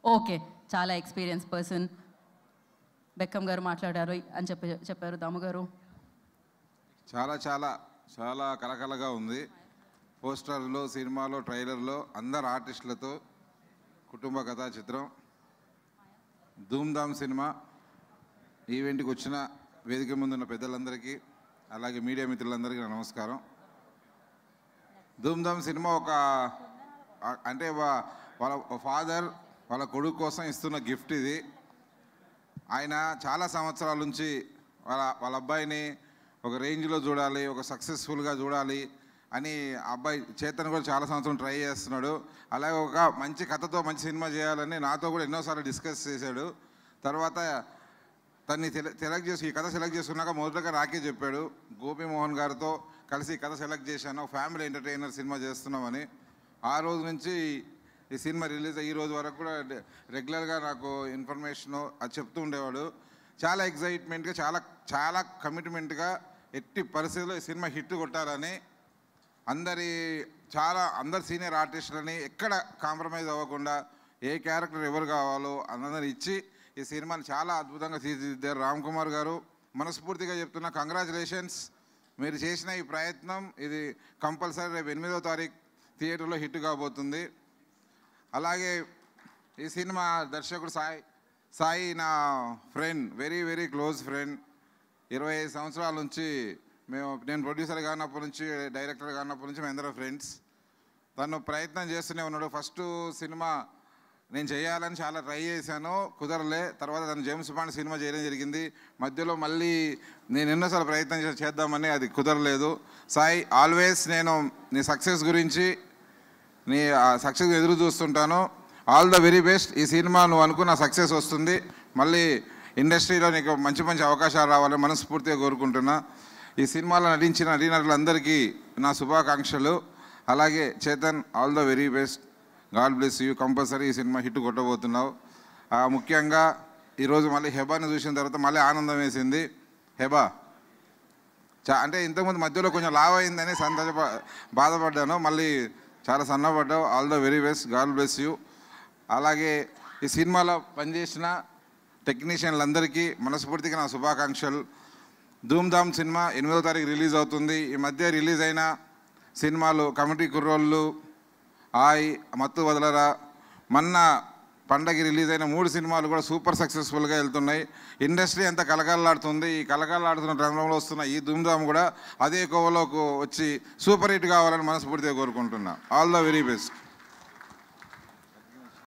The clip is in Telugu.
ఓకే చాలా ఎక్స్పీరియన్స్ పర్సన్ బెక్కం గారు మాట్లాడారు అని చెప్పి చెప్పారు దాము గారు చాలా చాలా చాలా కలకలగా ఉంది పోస్టర్లో సినిమాలో ట్రైలర్లో అందరు ఆర్టిస్టులతో కుటుంబ కథా చిత్రం ధూమ్ధామ్ సినిమా ఈవెంట్కి వచ్చిన వేదిక ముందున్న పెద్దలందరికీ అలాగే మీడియా మిత్రులందరికీ నా నమస్కారం ధూమ్ధామ్ సినిమా ఒక ఆ- అంటే వా- వాళ్ళ ఫాదర్ వాళ్ళ కొడుకు కోసం ఇస్తున్న గిఫ్ట్ ఇది ఆయన చాలా సంవత్సరాల నుంచి వాళ్ళ వాళ్ళ అబ్బాయిని ఒక రేంజ్లో చూడాలి ఒక సక్సెస్ఫుల్గా చూడాలి అని ఆ అబ్బాయి చేతన్ కూడా చాలా సంవత్సరం ట్రై చేస్తున్నాడు అలాగే ఒక మంచి కథతో మంచి సినిమా చేయాలని నాతో కూడా ఎన్నోసార్లు డిస్కస్ చేశాడు తర్వాత తన్ని సెలెక్ట్ చేసి ఈ కథ సెలెక్ట్ చేసుకున్నాక మొదటగా నాకే చెప్పాడు గోపి మోహన్ గారితో కలిసి ఈ కథ సెలెక్ట్ చేశాను ఫ్యామిలీ ఎంటర్టైనర్ సినిమా చేస్తున్నామని ఆ రోజు నుంచి ఈ సినిమా రిలీజ్ అయ్యి ఈ రోజు వరకు కూడా రె- రెగ్యులర్గా నాకు ఇన్ఫర్మేషన్ అది చెప్తూ ఉండేవాడు చాలా ఎగ్జైట్మెంట్గా చాలా చాలా కమిట్మెంట్గా ఎట్టి పరిస్థితుల్లో ఈ సినిమా హిట్ కొట్టాలని అందరి చాలా అందరు సీనియర్ ఆర్టిస్టులని ఎక్కడ కాంప్రమైజ్ అవ్వకుండా ఏ క్యారెక్టర్ ఎవరు కావాలో అందరిని ఇచ్చి ఈ సినిమాని చాలా అద్భుతంగా తీర్చిదిద్దారు రామ్ కుమార్ గారు మనస్ఫూర్తిగా చెప్తున్నా కంగ్రాచులేషన్స్ మీరు చేసిన ఈ ప్రయత్నం ఇది కంపల్సరీ రేపు ఎనిమిదో తారీఖు థియేటర్లో హిట్ కాబోతుంది అలాగే ఈ సినిమా దర్శకుడు సాయి సాయి నా friend very very close friend ఇరవై ఐదు సంవత్సరాల నుంచి మేము నేను ప్రొడ్యూసర్ కానప్పటి నుంచి డైరెక్టర్ కానప్పటి నుంచి మేమందరం ఫ్రెండ్స్ తను ప్రయత్నం చేస్తూనే ఉన్నాడు ఫస్ట్ సినిమా నేను చేయాలని చాలా ట్రై చేశాను కుదరలే తర్వాత తను జేమ్స్ బాండ్ సినిమా చేయడం జరిగింది మధ్యలో మళ్ళీ నేను ఎన్నోసార్లు ప్రయత్నం చేసి చేద్దామని అది కుదరలేదు సాయి ఆల్వేస్ నేను నీ సక్సెస్ గురించి నీ సక్సెస్ ఎదురు చూస్తుంటాను ఆల్ ద వెరీ బెస్ట్ ఈ సినిమా నువ్వు అనుకున్న సక్సెస్ వస్తుంది మళ్ళీ ఇండస్ట్రీలో నీకు మంచి మంచి అవకాశాలు రావాలని మనస్ఫూర్తిగా కోరుకుంటున్నా ఈ సినిమాలో నటించిన నటీనటులందరికీ నా శుభాకాంక్షలు అలాగే Chetan all the very best God bless you compulsory ఈ సినిమా హిట్ కొట్టబోతున్నావు ఆ, ముఖ్యంగా ఈరోజు మళ్ళీ హెబాని చూసిన తర్వాత మళ్ళీ ఆనందం వేసింది హెబా చా అంటే ఇంతకుముందు మధ్యలో కొంచెం లావ్ అయిందని సంతోష బాధపడ్డాను మళ్ళీ చాలా సన్నపడ్డావు all the very best God bless you అలాగే ఈ సినిమాలో పనిచేసిన టెక్నీషియన్లందరికీ మనస్ఫూర్తిగా నా శుభాకాంక్షలు ధూమ్ధామ్ సినిమా ఎనిమిదో తారీఖు రిలీజ్ అవుతుంది ఈ మధ్య రిలీజ్ అయిన సినిమాలు కమిటీ కుర్రోళ్ళు ఆయ్ మత్తు వదలరా మొన్న పండగకి రిలీజ్ అయిన మూడు సినిమాలు కూడా సూపర్ సక్సెస్ఫుల్గా వెళ్తున్నాయి ఇండస్ట్రీ అంతా కలకలలాడుతుంది ఈ కలకలలాడుతున్న రంగంలో వస్తున్న ఈ ధూమ్ధామ్ కూడా అదే కోవలోకి వచ్చి సూపర్ హిట్ కావాలని మనస్ఫూర్తిగా కోరుకుంటున్నా ఆల్ ద వెరీ బెస్ట్